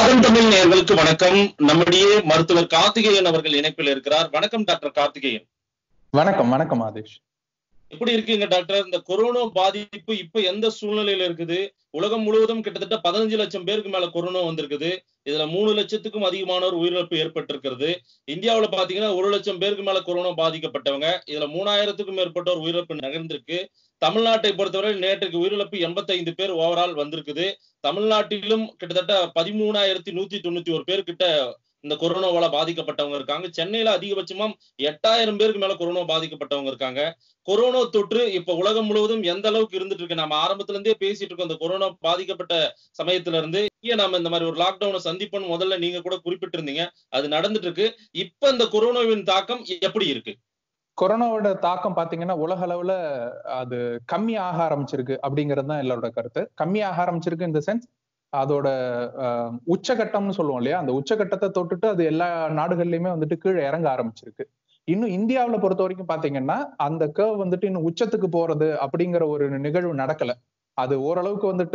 ஆதன் தமிழ் நேயர்களுக்கு வணக்கம் நம்முடைய மருத்துவர் கார்த்திகேயன் அவர்கள் இணைப்பில் இருக்கிறார் வணக்கம் டாக்டர் கார்த்திகேயன் வணக்கம் வணக்கம் ஆதேஷ் எப்படி இருக்கீங்க டாக்டர் இந்த கொரோனா பாதிப்பு இப்ப எந்த சூழ்நிலையில இருக்குது உலகம் முழுவதும் கிட்டத்தட்ட பதினஞ்சு லட்சம் பேருக்கு மேல கொரோனா வந்திருக்குது இதுல மூணு லட்சத்துக்கும் அதிகமானோர் உயிரிழப்பு ஏற்பட்டிருக்கிறது இந்தியாவுல பாத்தீங்கன்னா ஒரு லட்சம் பேருக்கு மேல கொரோனா பாதிக்கப்பட்டவங்க இதுல மூணாயிரத்துக்கும் மேற்பட்டோர் உயிரிழப்பு நகர்ந்திருக்கு தமிழ்நாட்டை பொறுத்தவரை நேற்றுக்கு உயிரிழப்பு எண்பத்தைந்து பேர் ஓவரால் வந்திருக்குது தமிழ்நாட்டிலும் கிட்டத்தட்ட பதிமூணாயிரத்தி நூத்தி தொண்ணூத்தி ஒரு பேர் கிட்ட இந்த கொரோனாவால பாதிக்கப்பட்டவங்க இருக்காங்க சென்னையில அதிகபட்சமா எட்டாயிரம் பேருக்கு மேல கொரோனா பாதிக்கப்பட்டவங்க இருக்காங்க கொரோனா தொற்று இப்ப உலகம் முழுவதும் எந்த அளவுக்கு இருந்துட்டு இருக்கு நம்ம ஆரம்பத்துல இருந்தே பேசிட்டு இருக்கோம் இந்த கொரோனா பாதிக்கப்பட்ட சமயத்துல இருந்து இங்க நாம இந்த மாதிரி ஒரு லாக்டவுனை சந்திப்போம் முதல்ல நீங்க கூட குறிப்பிட்டிருந்தீங்க அது நடந்துட்டு இருக்கு இப்ப இந்த கொரோனாவின் தாக்கம் எப்படி இருக்கு கொரோனாவோட தாக்கம் பாத்தீங்கன்னா உலக அளவுல அது கம்மி ஆக ஆரம்பிச்சிருக்கு அப்படிங்கிறது தான் எல்லாரோட கருத்து கம்மி ஆக ஆரம்பிச்சிருக்கு இந்த சென்ஸ் அதோட உச்சகட்டம்னு சொல்லுவோம் இல்லையா அந்த உச்சகட்டத்தை தொட்டுட்டு அது எல்லா நாடுகள்லயுமே வந்துட்டு கீழே இறங்க ஆரம்பிச்சிருக்கு இன்னும் இந்தியாவில பொறுத்த வரைக்கும் பாத்தீங்கன்னா அந்த கேர்வ் வந்துட்டு இன்னும் உச்சத்துக்கு போறது அப்படிங்கிற ஒரு நிகழ்வு நடக்கல அது ஓரளவுக்கு வந்துட்டு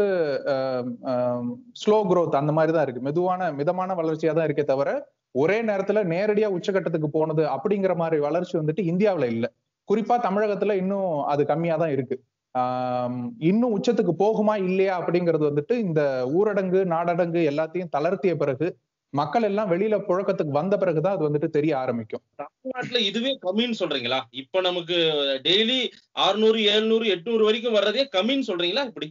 ஸ்லோ குரோத் அந்த மாதிரி தான் இருக்கு மெதுவான மிதமான வளர்ச்சியா தான் இருக்கே தவிர ஒரே நேரத்துல நேரடியா உச்சகட்டத்துக்கு போனது அப்படிங்கிற மாதிரி வளர்ச்சி வந்துட்டு இந்தியாவில இல்ல குறிப்பா தமிழகத்துல இன்னும் அது கம்மியா தான் இருக்கு ஆஹ் இன்னும் உச்சத்துக்கு போகுமா இல்லையா அப்படிங்கிறது வந்துட்டு இந்த ஊரடங்கு நாடடங்கு எல்லாத்தையும் தளர்த்திய பிறகு மக்கள் எல்லாம் வெளியில புழக்கத்துக்கு வந்த பிறகுதான் அது வந்துட்டு தெரிய ஆரம்பிக்கும் தமிழ்நாட்டுல இதுவே கம்மின்னு சொல்றீங்களா இப்ப நமக்கு டெய்லி அறுநூறு எழுநூறு எட்நூறு வரைக்கும் வர்றதே கம்மின்னு சொல்றீங்களா இப்படி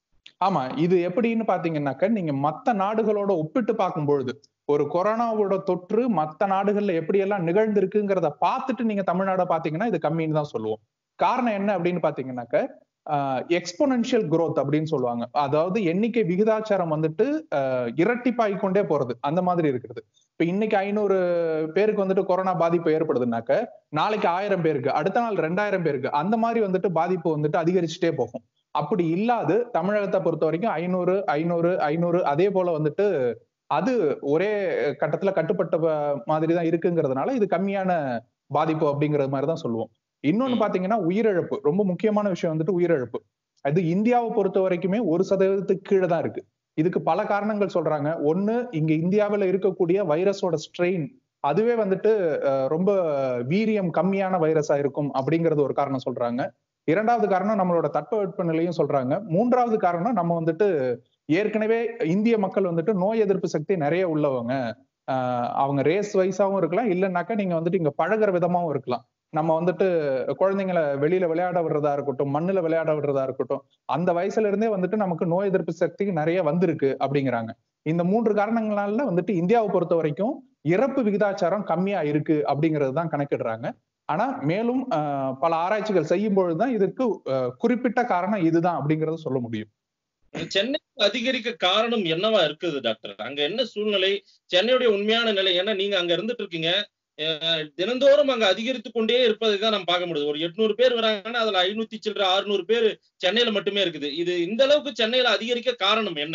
ஆமா இது எப்படின்னு பாத்தீங்கன்னாக்க நீங்க மத்த நாடுகளோட ஒப்பிட்டு பார்க்கும் பொழுது ஒரு கொரோனாவோட தொற்று மத்த நாடுகள்ல எப்படி எல்லாம் நிகழ்ந்திருக்குங்கிறத பார்த்துட்டு நீங்க தமிழ்நாட பாத்தீங்கன்னா இது கம்மின்னு தான் சொல்லுவோம் காரணம் என்ன அப்படின்னு பாத்தீங்கன்னாக்க எக்ஸ்போனன்ஷியல் குரோத் அப்படின்னு சொல்லுவாங்க அதாவது எண்ணிக்கை விகிதாச்சாரம் வந்துட்டு இரட்டிப்பாய் கொண்டே போறது அந்த மாதிரி இருக்கிறது இப்ப இன்னைக்கு ஐநூறு பேருக்கு வந்துட்டு கொரோனா பாதிப்பு ஏற்படுதுனாக்க நாளைக்கு ஆயிரம் பேருக்கு அடுத்த நாள் ரெண்டாயிரம் பேருக்கு அந்த மாதிரி வந்துட்டு பாதிப்பு வந்துட்டு அதிகரிச்சுட்டே போகும் அப்படி இல்லாது தமிழகத்தை பொறுத்த வரைக்கும் ஐநூறு ஐநூறு ஐநூறு அதே போல வந்துட்டு அது ஒரே கட்டத்துல கட்டுப்பட்ட மாதிரி தான் இருக்குங்கிறதுனால இது கம்மியான பாதிப்பு அப்படிங்கிறது மாதிரி தான் சொல்லுவோம் இன்னொன்னு பாத்தீங்கன்னா உயிரிழப்பு ரொம்ப முக்கியமான விஷயம் வந்துட்டு உயிரிழப்பு அது இந்தியாவை பொறுத்த வரைக்குமே ஒரு சதவீதத்துக்கு கீழே தான் இருக்கு இதுக்கு பல காரணங்கள் சொல்றாங்க ஒண்ணு இங்க இந்தியாவில இருக்கக்கூடிய வைரஸோட ஸ்ட்ரெயின் அதுவே வந்துட்டு ரொம்ப வீரியம் கம்மியான வைரஸா இருக்கும் அப்படிங்கறது ஒரு காரணம் சொல்றாங்க இரண்டாவது காரணம் நம்மளோட தட்பவெட்ப நிலையும் சொல்றாங்க மூன்றாவது காரணம் நம்ம வந்துட்டு ஏற்கனவே இந்திய மக்கள் வந்துட்டு நோய் எதிர்ப்பு சக்தி நிறைய உள்ளவங்க அவங்க ரேஸ் வைஸாவும் இருக்கலாம் இல்லைன்னாக்கா நீங்க வந்துட்டு இங்க பழகிற விதமாவும் இருக்கலாம் நம்ம வந்துட்டு குழந்தைங்களை வெளியில விளையாட விடுறதா இருக்கட்டும் மண்ணுல விளையாட விடுறதா இருக்கட்டும் அந்த வயசுல இருந்தே வந்துட்டு நமக்கு நோய் எதிர்ப்பு சக்தி நிறைய வந்திருக்கு அப்படிங்கிறாங்க இந்த மூன்று காரணங்களால வந்துட்டு இந்தியாவை பொறுத்த வரைக்கும் இறப்பு விகிதாச்சாரம் கம்மியா இருக்கு அப்படிங்கிறது தான் கணக்கிடுறாங்க ஆனா மேலும் பல ஆராய்ச்சிகள் செய்யும் பொழுதுதான் இதுக்கு குறிப்பிட்ட காரணம் இதுதான் அப்படிங்கறத சொல்ல முடியும் சென்னை அதிகரிக்க காரணம் என்னவா இருக்குது டாக்டர் அங்க என்ன சூழ்நிலை சென்னையுடைய உண்மையான நிலை ஏன்னா நீங்க அங்க இருந்துட்டு இருக்கீங்க தினந்தோறும் அங்க அதிகரித்து கொண்டே இருப்பதை தான் நம்ம பார்க்க முடியுது ஒரு எட்நூறு பேர் வராங்கன்னா அதுல ஐநூத்தி சில்லற அறுநூறு பேர் சென்னையில மட்டுமே இருக்குது இது இந்த அளவுக்கு சென்னையில அதிகரிக்க காரணம் என்ன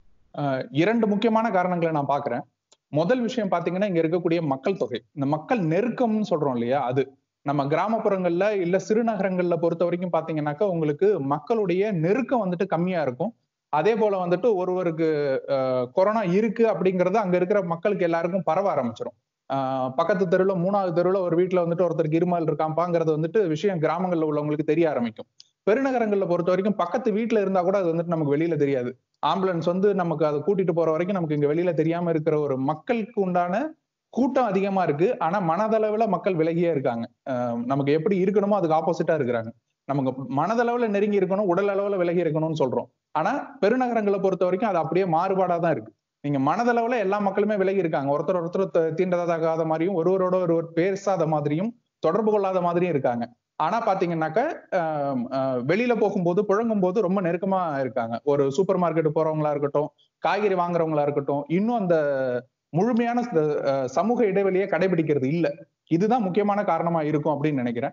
இரண்டு முக்கியமான காரணங்களை நான் பாக்குறேன் முதல் விஷயம் பாத்தீங்கன்னா இங்க இருக்கக்கூடிய மக்கள் தொகை இந்த மக்கள் நெருக்கம்னு சொல்றோம் இல்லையா அது நம்ம கிராமப்புறங்கள்ல இல்ல சிறுநகரங்கள்ல பொறுத்த வரைக்கும் பாத்தீங்கன்னாக்கா உங்களுக்கு மக்களுடைய நெருக்கம் வந்துட்டு கம்மியா இருக்கும் அதே போல வந்துட்டு ஒருவருக்கு கொரோனா இருக்கு அப்படிங்கறது அங்க இருக்கிற மக்களுக்கு எல்லாருக்கும் பரவ ஆரம்பிச்சிடும் பக்கத்து தெருவில் மூணாவது தெருவில் ஒரு வீட்டுல வந்துட்டு ஒருத்தருக்கு இருமல் இருக்காம்பாங்கிறது வந்துட்டு விஷயம் கிராமங்கள்ல உள்ளவங்களுக்கு தெரிய ஆரம்பிக்கும் பெருநகரங்கள்ல பொறுத்த வரைக்கும் பக்கத்து வீட்டுல இருந்தா கூட அது வந்துட்டு நமக்கு வெளியில தெரியாது ஆம்புலன்ஸ் வந்து நமக்கு அதை கூட்டிட்டு போற வரைக்கும் நமக்கு இங்க வெளியில தெரியாம இருக்கிற ஒரு மக்களுக்கு உண்டான கூட்டம் அதிகமா இருக்கு ஆனா மனதளவுல மக்கள் விலகியே இருக்காங்க நமக்கு எப்படி இருக்கணுமோ அதுக்கு ஆப்போசிட்டா இருக்கிறாங்க நமக்கு மனதளவுல நெருங்கி இருக்கணும் உடல் அளவுல விலகி இருக்கணும்னு சொல்றோம் ஆனா பெருநகரங்களை பொறுத்த வரைக்கும் அது அப்படியே மாறுபாடா தான் இருக்கு நீங்க மனதளவுல எல்லா மக்களுமே விலகி இருக்காங்க ஒருத்தர் ஒருத்தர் தீண்டதாகாத மாதிரியும் ஒருவரோட ஒருவர் பேசாத மாதிரியும் தொடர்பு கொள்ளாத மாதிரியும் இருக்காங்க ஆனா பாத்தீங்கன்னாக்க வெளியில போகும்போது புழங்கும் போது ரொம்ப நெருக்கமா இருக்காங்க ஒரு சூப்பர் மார்க்கெட் போறவங்களா இருக்கட்டும் காய்கறி வாங்குறவங்களா இருக்கட்டும் இன்னும் அந்த முழுமையான சமூக இடைவெளியை கடைபிடிக்கிறது இல்ல இதுதான் முக்கியமான காரணமா இருக்கும் அப்படின்னு நினைக்கிறேன்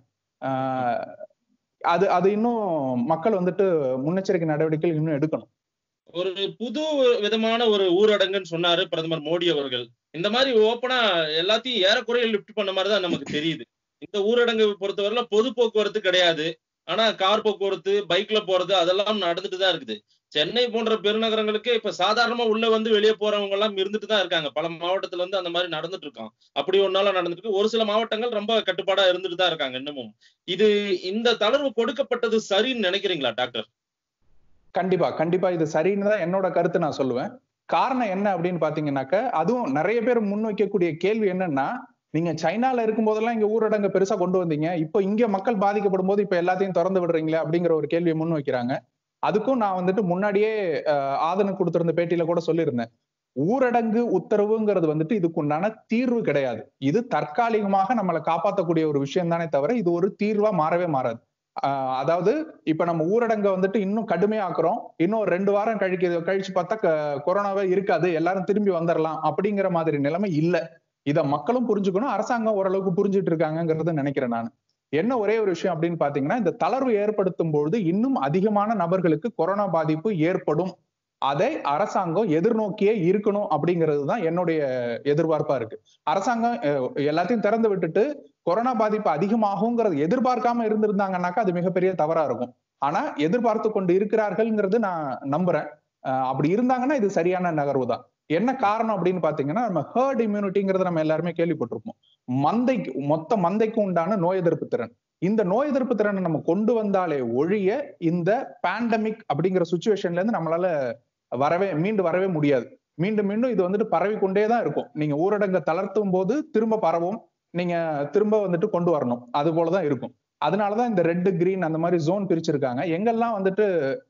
அது அது இன்னும் மக்கள் வந்துட்டு முன்னெச்சரிக்கை நடவடிக்கைகள் இன்னும் எடுக்கணும் ஒரு புது விதமான ஒரு ஊரடங்குன்னு சொன்னாரு பிரதமர் மோடி அவர்கள் இந்த மாதிரி ஓப்பனா எல்லாத்தையும் ஏறக்குறைய லிப்ட் பண்ண மாதிரி தான் நமக்கு தெரியுது இந்த ஊரடங்கு பொறுத்தவரையில பொது போக்குவரத்து கிடையாது ஆனா கார் போக்குவரத்து பைக்ல போறது அதெல்லாம் நடந்துட்டு தான் இருக்குது சென்னை போன்ற பெருநகரங்களுக்கு இப்ப சாதாரணமா உள்ள வந்து வெளியே போறவங்க எல்லாம் இருந்துட்டு தான் இருக்காங்க பல மாவட்டத்துல வந்து அந்த மாதிரி நடந்துட்டு இருக்கான் அப்படி ஒரு நாளா நடந்துட்டு இருக்கு ஒரு சில மாவட்டங்கள் ரொம்ப கட்டுப்பாடா இருந்துட்டு தான் இருக்காங்க இன்னமும் இது இந்த தளர்வு கொடுக்கப்பட்டது சரின்னு நினைக்கிறீங்களா டாக்டர் கண்டிப்பா கண்டிப்பா இது சரின்னு தான் என்னோட கருத்து நான் சொல்லுவேன் காரணம் என்ன அப்படின்னு பாத்தீங்கன்னாக்க அதுவும் நிறைய பேர் முன்வைக்கக்கூடிய கேள்வி என்னன்னா நீங்க சைனால இருக்கும் போதெல்லாம் இங்க ஊரடங்கு பெருசா கொண்டு வந்தீங்க இப்போ இங்க மக்கள் பாதிக்கப்படும் போது இப்ப எல்லாத்தையும் திறந்து விடுறீங்களே அப்படிங்கிற ஒரு கேள்வியை முன் வைக்கிறாங்க அதுக்கும் நான் வந்துட்டு முன்னாடியே ஆதனுக்கு கொடுத்திருந்த பேட்டியில கூட சொல்லியிருந்தேன் ஊரடங்கு உத்தரவுங்கிறது வந்துட்டு இதுக்கு உண்டான தீர்வு கிடையாது இது தற்காலிகமாக நம்மளை காப்பாற்றக்கூடிய ஒரு விஷயம் தானே தவிர இது ஒரு தீர்வா மாறவே மாறாது அதாவது இப்ப நம்ம ஊரடங்கை வந்துட்டு இன்னும் கடுமையாக்குறோம் இன்னும் ரெண்டு வாரம் கழிக்க கழிச்சு பார்த்தா கொரோனாவே இருக்காது எல்லாரும் திரும்பி வந்துடலாம் அப்படிங்கிற மாதிரி நிலைமை இல்லை இத மக்களும் புரிஞ்சுக்கணும் அரசாங்கம் ஓரளவுக்கு புரிஞ்சுட்டு இருக்காங்கிறத நினைக்கிறேன் நான் என்ன ஒரே ஒரு விஷயம் அப்படின்னு பாத்தீங்கன்னா இந்த தளர்வு ஏற்படுத்தும் பொழுது இன்னும் அதிகமான நபர்களுக்கு கொரோனா பாதிப்பு ஏற்படும் அதை அரசாங்கம் எதிர்நோக்கியே இருக்கணும் அப்படிங்கிறது தான் என்னுடைய எதிர்பார்ப்பா இருக்கு அரசாங்கம் எல்லாத்தையும் திறந்து விட்டுட்டு கொரோனா பாதிப்பு அதிகமாகுங்கிறது எதிர்பார்க்காம இருந்திருந்தாங்கன்னாக்கா அது மிகப்பெரிய தவறா இருக்கும் ஆனா எதிர்பார்த்து கொண்டு இருக்கிறார்கள்ங்கிறது நான் நம்புறேன் அப்படி இருந்தாங்கன்னா இது சரியான நகர்வு தான் என்ன காரணம் அப்படின்னு பாத்தீங்கன்னா நம்ம ஹேர்ட் இம்யூனிட்டிங்கிறத நம்ம எல்லாருமே கேள்விப்பட்டிருப்போம் மந்தைக்கு மொத்த மந்தைக்கு உண்டான நோய் எதிர்ப்பு திறன் இந்த நோய் எதிர்ப்பு திறனை நம்ம கொண்டு வந்தாலே ஒழிய இந்த பேண்டமிக் அப்படிங்கிற சுச்சுவேஷன்ல இருந்து நம்மளால வரவே மீண்டு வரவே முடியாது மீண்டும் மீண்டும் இது வந்துட்டு பரவி கொண்டே தான் இருக்கும் நீங்க ஊரடங்கை தளர்த்தும் போது திரும்ப பரவும் நீங்க திரும்ப வந்துட்டு கொண்டு வரணும் அது போலதான் இருக்கும் அதனாலதான் இந்த ரெட் கிரீன் அந்த மாதிரி ஜோன் பிரிச்சிருக்காங்க எங்கெல்லாம் வந்துட்டு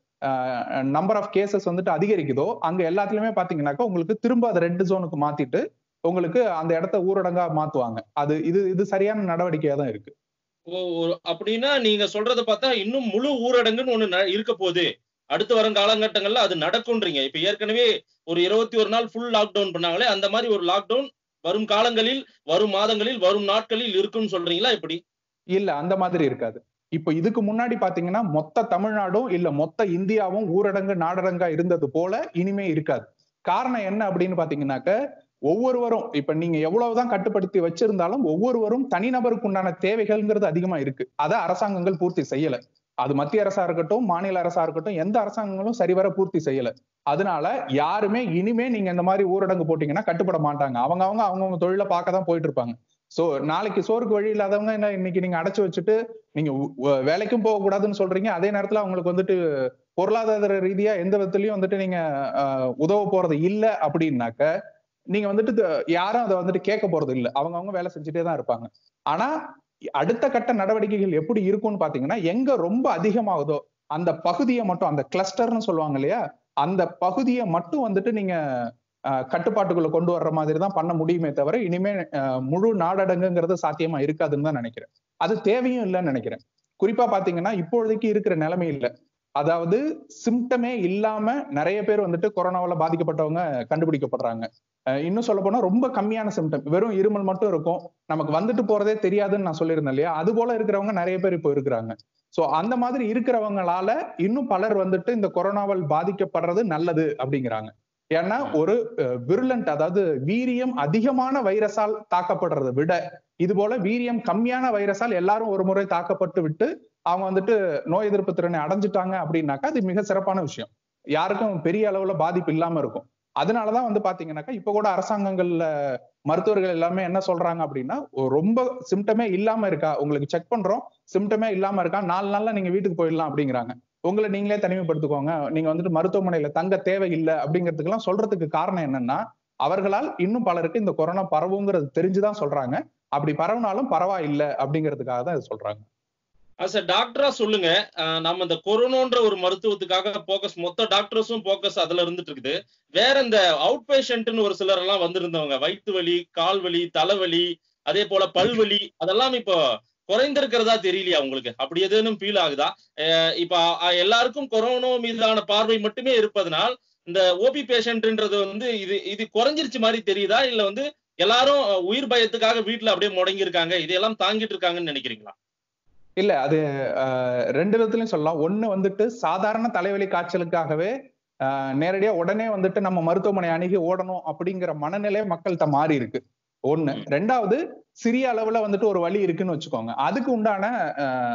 நம்பர் ஆஃப் கேசஸ் வந்துட்டு அதிகரிக்குதோ அங்க எல்லாத்துலயுமே பாத்தீங்கன்னாக்கா உங்களுக்கு திரும்ப அதை ரெட் ஜோனுக்கு மாத்திட்டு உங்களுக்கு அந்த இடத்த ஊரடங்கா மாத்துவாங்க அது இது இது சரியான நடவடிக்கையா தான் இருக்கு அப்படின்னா நீங்க சொல்றத பார்த்தா இன்னும் முழு ஊரடங்குன்னு ஒண்ணு இருக்க போகுது அடுத்து வரும் காலகட்டங்கள்ல அது நடக்கும்ன்றீங்க இப்ப ஏற்கனவே ஒரு இருபத்தி ஒரு நாள் ஃபுல் லாக்டவுன் பண்ணாங்களே அந்த மாதிரி ஒரு லாக்டவுன் வரும் காலங்களில் வரும் மாதங்களில் வரும் நாட்களில் இருக்கும்னு சொல்றீங்களா எப்படி இல்ல அந்த மாதிரி இருக்காது இப்ப இதுக்கு முன்னாடி பாத்தீங்கன்னா மொத்த தமிழ்நாடும் இல்ல மொத்த இந்தியாவும் ஊரடங்கு நாடரங்கா இருந்தது போல இனிமே இருக்காது காரணம் என்ன அப்படின்னு பாத்தீங்கன்னாக்க ஒவ்வொருவரும் இப்ப நீங்க எவ்வளவுதான் கட்டுப்படுத்தி வச்சிருந்தாலும் ஒவ்வொருவரும் தனிநபருக்கு உண்டான தேவைகள்ங்கிறது அதிகமா இருக்கு அதை அரசாங்கங்கள் பூர்த்தி செய்யல அது மத்திய அரசா இருக்கட்டும் மாநில அரசா இருக்கட்டும் எந்த அரசாங்கங்களும் சரிவர பூர்த்தி செய்யல அதனால யாருமே இனிமே நீங்க இந்த மாதிரி ஊரடங்கு போட்டீங்கன்னா கட்டுப்பட மாட்டாங்க அவங்க அவங்க அவங்கவுங்க தொழில பார்க்க தான் போயிட்டு இருப்பாங்க சோ நாளைக்கு சோறுக்கு வழி இல்லாதவங்க என்ன இன்னைக்கு நீங்க அடைச்சு வச்சுட்டு நீங்க வேலைக்கும் போக கூடாதுன்னு சொல்றீங்க அதே நேரத்துல அவங்களுக்கு வந்துட்டு பொருளாதார ரீதியா எந்த விதத்துலயும் வந்துட்டு நீங்க உதவ போறது இல்லை அப்படின்னாக்க நீங்க வந்துட்டு யாரும் அதை வந்துட்டு கேட்க போறது இல்லை அவங்க அவங்க வேலை செஞ்சுட்டே தான் இருப்பாங்க ஆனா அடுத்த கட்ட நடவடிக்கைகள் எப்படி இருக்கும்னு பாத்தீங்கன்னா எங்க ரொம்ப அதிகமாகுதோ அந்த பகுதியை மட்டும் அந்த கிளஸ்டர்னு சொல்லுவாங்க இல்லையா அந்த பகுதியை மட்டும் வந்துட்டு நீங்க கட்டுப்பாட்டுக்குள்ள கொண்டு வர்ற மாதிரி தான் பண்ண முடியுமே தவிர இனிமே முழு நாடடங்குங்கிறது சாத்தியமா இருக்காதுன்னு தான் நினைக்கிறேன் அது தேவையும் இல்லைன்னு நினைக்கிறேன் குறிப்பா பாத்தீங்கன்னா இப்பொழுதைக்கு இருக்கிற நிலைமை இல்லை அதாவது சிம்டமே இல்லாம நிறைய பேர் வந்துட்டு கொரோனாவால பாதிக்கப்பட்டவங்க கண்டுபிடிக்கப்படுறாங்க இன்னும் சொல்ல போனா ரொம்ப கம்மியான சிம்டம் வெறும் இருமல் மட்டும் இருக்கும் நமக்கு வந்துட்டு போறதே தெரியாதுன்னு நான் சொல்லியிருந்தேன் இல்லையா அது போல இருக்கிறவங்க நிறைய பேர் இப்போ இருக்கிறாங்க சோ அந்த மாதிரி இருக்கிறவங்களால இன்னும் பலர் வந்துட்டு இந்த கொரோனாவால் பாதிக்கப்படுறது நல்லது அப்படிங்கிறாங்க ஏன்னா ஒரு விருலண்ட் அதாவது வீரியம் அதிகமான வைரஸால் தாக்கப்படுறதை விட இது போல வீரியம் கம்மியான வைரஸால் எல்லாரும் ஒரு முறை தாக்கப்பட்டு விட்டு அவங்க வந்துட்டு நோய் எதிர்ப்பு திறனை அடைஞ்சிட்டாங்க அப்படின்னாக்கா அது மிக சிறப்பான விஷயம் யாருக்கும் பெரிய அளவுல பாதிப்பு இல்லாம இருக்கும் அதனாலதான் வந்து பாத்தீங்கன்னாக்கா இப்ப கூட அரசாங்கங்கள்ல மருத்துவர்கள் எல்லாமே என்ன சொல்றாங்க அப்படின்னா ரொம்ப சிம்டமே இல்லாம இருக்கா உங்களுக்கு செக் பண்றோம் சிம்டமே இல்லாம இருக்கா நாலு நாள்ல நீங்க வீட்டுக்கு போயிடலாம் அப்படிங்கிறாங்க உங்களை நீங்களே தனிமைப்படுத்திக்கோங்க நீங்க வந்துட்டு மருத்துவமனையில தங்க தேவையில்லை அப்படிங்கிறதுக்கு எல்லாம் சொல்றதுக்கு காரணம் என்னன்னா அவர்களால் இன்னும் பலருக்கு இந்த கொரோனா பரவுங்கிறது தெரிஞ்சுதான் சொல்றாங்க அப்படி பரவுனாலும் பரவாயில்லை அப்படிங்கிறதுக்காக தான் இது சொல்றாங்க அஸ் அ டாக்டரா சொல்லுங்க நம்ம இந்த கொரோனான்ற ஒரு மருத்துவத்துக்காக போக்கஸ் மொத்த டாக்டர்ஸும் போக்கஸ் அதுல இருந்துட்டு இருக்குது வேற இந்த அவுட் பேஷண்ட்னு ஒரு சிலர் எல்லாம் வந்திருந்தவங்க வயிற்று வலி கால் வலி தலைவலி அதே போல பல்வலி அதெல்லாம் இப்போ குறைந்திருக்கிறதா தெரியலையா உங்களுக்கு அப்படி எதுவும் ஃபீல் ஆகுதா இப்ப எல்லாருக்கும் கொரோனா மீதான பார்வை மட்டுமே இருப்பதனால் இந்த ஓபி பேஷண்ட்ன்றது வந்து இது இது குறைஞ்சிருச்சு மாதிரி தெரியுதா இல்ல வந்து எல்லாரும் உயிர் பயத்துக்காக வீட்டுல அப்படியே முடங்கி இருக்காங்க இதையெல்லாம் தாங்கிட்டு இருக்காங்கன்னு நினைக்கிறீங்களா இல்ல அது ரெண்டு விதத்துலயும் சொல்லலாம் ஒண்ணு வந்துட்டு சாதாரண தலைவலி காய்ச்சலுக்காகவே நேரடியா உடனே வந்துட்டு நம்ம மருத்துவமனை அணுகி ஓடணும் அப்படிங்கிற மனநிலை மக்கள்கிட்ட மாறி இருக்கு ஒண்ணு ரெண்டாவது சிறிய அளவுல வந்துட்டு ஒரு வழி இருக்குன்னு வச்சுக்கோங்க அதுக்கு உண்டான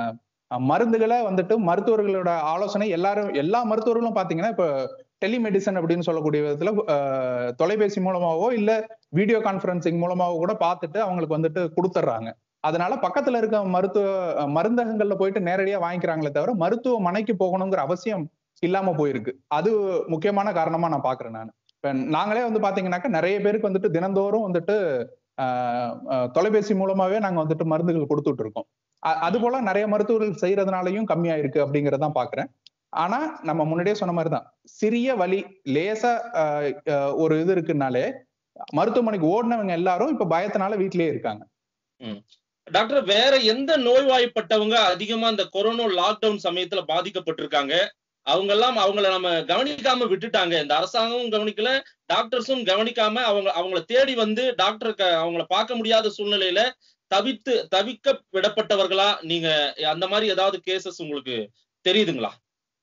அஹ் மருந்துகளை வந்துட்டு மருத்துவர்களோட ஆலோசனை எல்லாரும் எல்லா மருத்துவர்களும் பாத்தீங்கன்னா இப்ப டெலிமெடிசன் அப்படின்னு சொல்லக்கூடிய விதத்துல அஹ், தொலைபேசி மூலமாவோ இல்ல வீடியோ கான்பரன்சிங் மூலமாவோ கூட பார்த்துட்டு அவங்களுக்கு வந்துட்டு கொடுத்துட்றாங்க அதனால பக்கத்துல இருக்க மருத்துவ அஹ், மருந்தகங்கள்ல போயிட்டு நேரடியா வாங்கிக்கிறாங்களே தவிர மருத்துவமனைக்கு போகணுங்கிற அவசியம் இல்லாம போயிருக்கு அது முக்கியமான காரணமா நான் பாக்குறேன் நான் இப்ப நாங்களே வந்து பாத்தீங்கன்னாக்கா நிறைய பேருக்கு வந்துட்டு தினந்தோறும் வந்துட்டு ஆஹ் ஆஹ் தொலைபேசி மூலமாவே நாங்க வந்துட்டு மருந்துகள் கொடுத்துட்டு இருக்கோம் அ- அது போல நிறைய மருத்துவர்கள் செய்யறதுனாலயும் கம்மியா இருக்கு அப்படிங்கறதான் பாக்குறேன் ஆனா நம்ம முன்னாடியே சொன்ன மாதிரிதான் சிறிய வலி லேசா ஆஹ் ஆஹ் ஒரு இது இருக்குனாலே மருத்துவமனைக்கு ஓடினவங்க எல்லாரும் இப்ப பயத்தினால வீட்டிலேயே இருக்காங்க டாக்டர் வேற எந்த நோய்வாய்ப்பட்டவங்க அதிகமா இந்த கொரோனா லாக்டவுன் சமயத்துல பாதிக்கப்பட்டிருக்காங்க அவங்க எல்லாம் அவங்கள நம்ம கவனிக்காம விட்டுட்டாங்க இந்த அரசாங்கமும் கவனிக்கல டாக்டர்ஸும் கவனிக்காம அவங்க அவங்கள தேடி வந்து டாக்டர் அவங்கள பார்க்க முடியாத சூழ்நிலையில தவித்து தவிக்க விடப்பட்டவர்களா நீங்க அந்த மாதிரி ஏதாவது கேசஸ் உங்களுக்கு தெரியுதுங்களா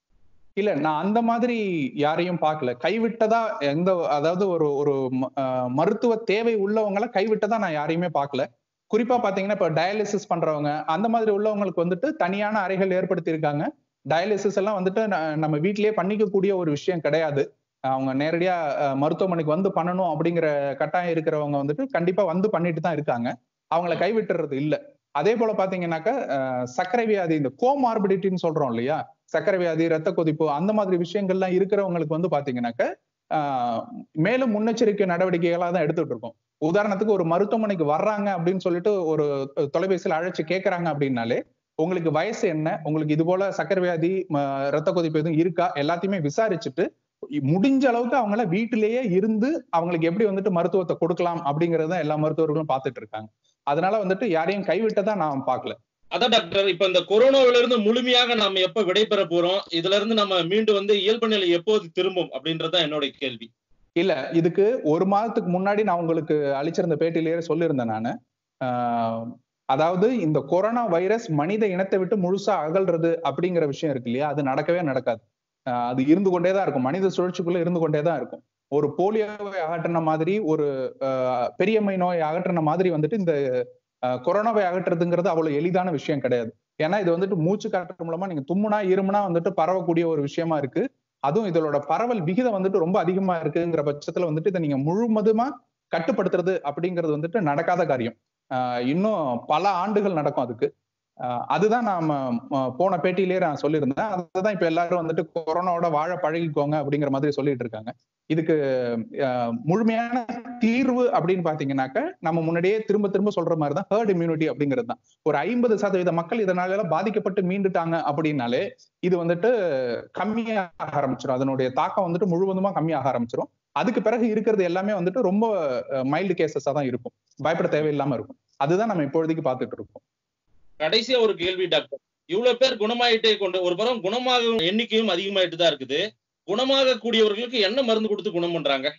இல்ல நான் அந்த மாதிரி யாரையும் பார்க்கல கைவிட்டதா எந்த அதாவது ஒரு ஒரு ம- ஆஹ் மருத்துவ தேவை உள்ளவங்கள கைவிட்டதா நான் யாரையுமே பார்க்கல குறிப்பா பாத்தீங்கன்னா இப்ப டயாலிசிஸ் பண்றவங்க அந்த மாதிரி உள்ளவங்களுக்கு வந்துட்டு தனியான அறைகள் ஏற்படுத்தி இருக்காங்க டயாலிசிஸ் எல்லாம் வந்துட்டு ந- நம்ம வீட்டிலேயே பண்ணிக்கக்கூடிய ஒரு விஷயம் கிடையாது அவங்க நேரடியா அஹ், மருத்துவமனைக்கு வந்து பண்ணணும் அப்படிங்கிற கட்டாயம் இருக்கிறவங்க வந்துட்டு கண்டிப்பா வந்து பண்ணிட்டு தான் இருக்காங்க அவங்கள கைவிட்டுறது இல்ல அதே போல பாத்தீங்கன்னாக்கா அஹ், சர்க்கரை வியாதி இந்த கோமார்பிடிட்டின்னு சொல்றோம் இல்லையா சர்க்கரை வியாதி ரத்த கொதிப்பு அந்த மாதிரி விஷயங்கள்லாம் இருக்கிறவங்களுக்கு வந்து பாத்தீங்கன்னாக்க ஆஹ் மேலும் முன்னெச்சரிக்கை நடவடிக்கைகளா தான் எடுத்துட்டு இருக்கோம் உதாரணத்துக்கு ஒரு மருத்துவமனைக்கு வர்றாங்க அப்படின்னு சொல்லிட்டு ஒரு தொலைபேசியில் அழைச்சு கேட்கறாங்க அப்படின்னாலே உங்களுக்கு வயசு என்ன உங்களுக்கு இது போல சர்க்கரை வியாதி ம- ரத்த கொதிப்பு எதுவும் இருக்கா எல்லாத்தையுமே விசாரிச்சுட்டு முடிஞ்ச அளவுக்கு அவங்கள வீட்டிலேயே இருந்து அவங்களுக்கு எப்படி வந்துட்டு மருத்துவத்தை கொடுக்கலாம் அப்படிங்கறத எல்லா மருத்துவர்களும் பார்த்துட்டு இருக்காங்க அதனால வந்துட்டு யாரையும் கைவிட்டதா நான் பார்க்கல அதான் டாக்டர் இப்ப இந்த கொரோனாவில இருந்து முழுமையாக நாம எப்ப விடைபெற போறோம் இதுல இருந்து நம்ம மீண்டு வந்து இயல்பு நிலை எப்போது திரும்பும் அப்படின்றதுதான் என்னோட கேள்வி இல்ல இதுக்கு ஒரு மாதத்துக்கு முன்னாடி நான் உங்களுக்கு அளிச்சிருந்த பேட்டியிலேயே சொல்லியிருந்தேன் நானு ஆஹ் அதாவது இந்த கொரோனா வைரஸ் மனித இனத்தை விட்டு முழுசா அகல்றது அப்படிங்கிற விஷயம் இருக்கு இல்லையா அது நடக்கவே நடக்காது ஆஹ் அது இருந்து கொண்டே தான் இருக்கும் மனித சுழற்சிக்குள்ள இருந்து கொண்டே தான் இருக்கும் ஒரு போலியோவை அகற்றின மாதிரி ஒரு ஆஹ் பெரியம்மை நோயை அகற்றின மாதிரி வந்துட்டு இந்த ஆஹ் கொரோனாவை அகற்றுறதுங்கிறது அவ்வளவு எளிதான விஷயம் கிடையாது ஏன்னா இது வந்துட்டு மூச்சு காற்று மூலமா நீங்க தும்முனா இருமுனா வந்துட்டு பரவக்கூடிய ஒரு விஷயமா இருக்கு அதுவும் இதோட பரவல் விகிதம் வந்துட்டு ரொம்ப அதிகமா இருக்குங்கிற பட்சத்துல வந்துட்டு இதை நீங்க முழுவதுமா கட்டுப்படுத்துறது அப்படிங்கிறது வந்துட்டு நடக்காத காரியம் ஆஹ் இன்னும் பல ஆண்டுகள் நடக்கும் அதுக்கு ஆஹ் அதுதான் நாம ம- போன பேட்டியிலேயே நான் சொல்லியிருந்தேன் அதுதான் இப்ப எல்லாரும் வந்துட்டு கொரோனாவோட வாழ பழகிக்கோங்க அப்படிங்கிற மாதிரி சொல்லிட்டு இருக்காங்க இதுக்கு ஆஹ் முழுமையான தீர்வு அப்படின்னு பாத்தீங்கன்னாக்க நம்ம முன்னாடியே திரும்ப திரும்ப சொல்ற மாதிரி தான் ஹர்ட் இம்யூனிட்டி அப்படிங்கிறது தான் ஒரு ஐம்பது சதவீத மக்கள் இதனால எல்லாம் பாதிக்கப்பட்டு மீண்டுட்டாங்க அப்படின்னாலே இது வந்துட்டு கம்மியாக ஆரம்பிச்சிடும் அதனுடைய தாக்கம் வந்துட்டு முழுவதுமா கம்மியாக ஆரம்பிச்சிடும் அதுக்கு பிறகு இருக்கிறது எல்லாமே வந்துட்டு ரொம்ப மைல்டு கேசஸா தான் இருக்கும் பயப்பட தேவையில்லாம இருக்கும் அதுதான் நம்ம இப்பொழுதைக்கு பார்த்துட்டு இருக்கோம் கடைசியா ஒரு கேள்வி டாக்டர் இவ்வளவு பேர் குணமாயிட்டே கொண்டு ஒரு புறம் குணமாகும் எண்ணிக்கையும் அதிகமாயிட்டு தான் இருக்குது குணமாக கூடியவர்களுக்கு என்ன மருந்து கொடுத்து குணம் பண்றாங்க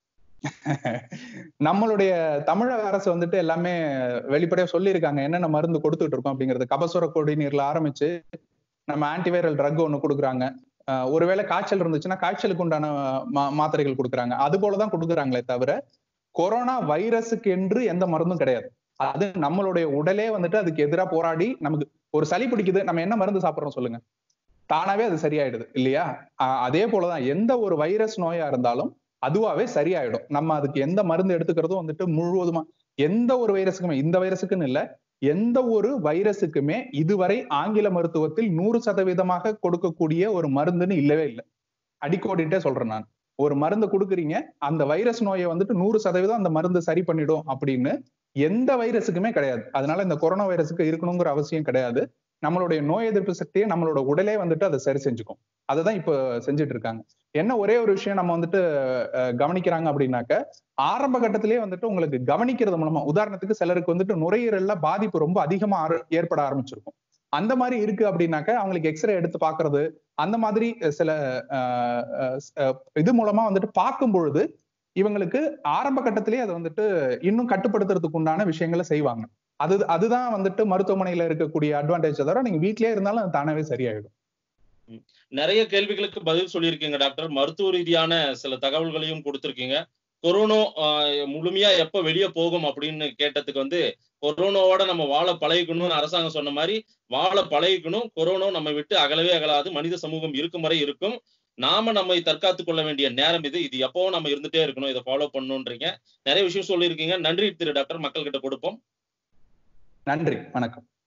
நம்மளுடைய தமிழக அரசு வந்துட்டு எல்லாமே வெளிப்படையா சொல்லியிருக்காங்க என்னென்ன மருந்து கொடுத்துட்டு இருக்கோம் அப்படிங்கிறது கபசுர குடிநீர்ல ஆரம்பிச்சு நம்ம ஆன்டிவைரல் ட்ரக் ஒண்ணு கொடுக்குறாங்க ஆஹ் ஒருவேளை காய்ச்சல் இருந்துச்சுன்னா காய்ச்சலுக்கு உண்டான மா- மாத்திரைகள் கொடுக்குறாங்க அது போலதான் கொடுக்குறாங்களே தவிர கொரோனா வைரஸுக்கு என்று எந்த மருந்தும் கிடையாது அது நம்மளுடைய உடலே வந்துட்டு அதுக்கு எதிரா போராடி நமக்கு ஒரு சளி பிடிக்குது நம்ம என்ன மருந்து சாப்பிடுறோம் சொல்லுங்க தானாவே அது சரியாயிடுது இல்லையா ஆஹ் அதே போலதான் எந்த ஒரு வைரஸ் நோயா இருந்தாலும் அதுவாவே சரியாயிடும் நம்ம அதுக்கு எந்த மருந்து எடுத்துக்கிறதும் வந்துட்டு முழுவதுமா எந்த ஒரு வைரஸுக்குமே இந்த வைரஸுக்குன்னு இல்ல எந்த ஒரு வைரஸுக்குமே இதுவரை ஆங்கில மருத்துவத்தில் நூறு சதவீதமாக கொடுக்கக்கூடிய ஒரு மருந்துன்னு இல்லவே இல்லை அடிக்கோடிட்டே சொல்றேன் நான் ஒரு மருந்து கொடுக்குறீங்க அந்த வைரஸ் நோயை வந்துட்டு நூறு சதவீதம் அந்த மருந்து சரி பண்ணிடும் அப்படின்னு எந்த வைரஸுக்குமே கிடையாது அதனால இந்த கொரோனா வைரஸுக்கு இருக்கணுங்கிற அவசியம் கிடையாது நம்மளுடைய நோய் எதிர்ப்பு சக்தியை நம்மளோட உடலே வந்துட்டு அதை சரி செஞ்சுக்கும் அதுதான் இப்போ செஞ்சுட்டு இருக்காங்க என்ன ஒரே ஒரு விஷயம் நம்ம வந்துட்டு அஹ், கவனிக்கிறாங்க அப்படின்னாக்க ஆரம்ப கட்டத்திலேயே வந்துட்டு உங்களுக்கு கவனிக்கிறது மூலமா உதாரணத்துக்கு சிலருக்கு வந்துட்டு நுரையீரல்ல பாதிப்பு ரொம்ப அதிகமா ஆர- ஏற்பட ஆரம்பிச்சிருக்கும் அந்த மாதிரி இருக்கு அப்படின்னாக்க அவங்களுக்கு எக்ஸ்ரே எடுத்து பாக்குறது அந்த மாதிரி சில அஹ், அஹ், அஹ், இது மூலமா வந்துட்டு பார்க்கும் பொழுது இவங்களுக்கு ஆரம்ப கட்டத்திலேயே அதை வந்துட்டு இன்னும் கட்டுப்படுத்துறதுக்கு உண்டான விஷயங்களை செய்வாங்க அது அதுதான் வந்துட்டு மருத்துவமனையில இருக்கக்கூடிய அட்வான்டேஜ் தவிர நீங்க வீட்லயே இருந்தாலும் அது தானாவே சரியாயிடும் நிறைய கேள்விகளுக்கு பதில் சொல்லியிருக்கீங்க டாக்டர் மருத்துவ ரீதியான சில தகவல்களையும் கொடுத்திருக்கீங்க கொரோனா ஆஹ், முழுமையா எப்ப வெளியே போகும் அப்படின்னு கேட்டதுக்கு வந்து கொரோனாவோட நம்ம வாழ பழகிக்கணும்னு அரசாங்கம் சொன்ன மாதிரி வாழ பழகிக்கணும் கொரோனா நம்ம விட்டு அகலவே அகலாது மனித சமூகம் இருக்கும் வரை இருக்கும் நாம நம்மை தற்காத்துக் கொள்ள வேண்டிய நேரம் இது இது எப்பவும் நம்ம இருந்துட்டே இருக்கணும் இதை ஃபாலோ பண்ணணுன்றீங்க நிறைய விஷயம் சொல்லியிருக்கீங்க நன்றி திரு டாக்டர் மக்கள் கிட்ட கொடுப்போம் நன்றி வணக்கம்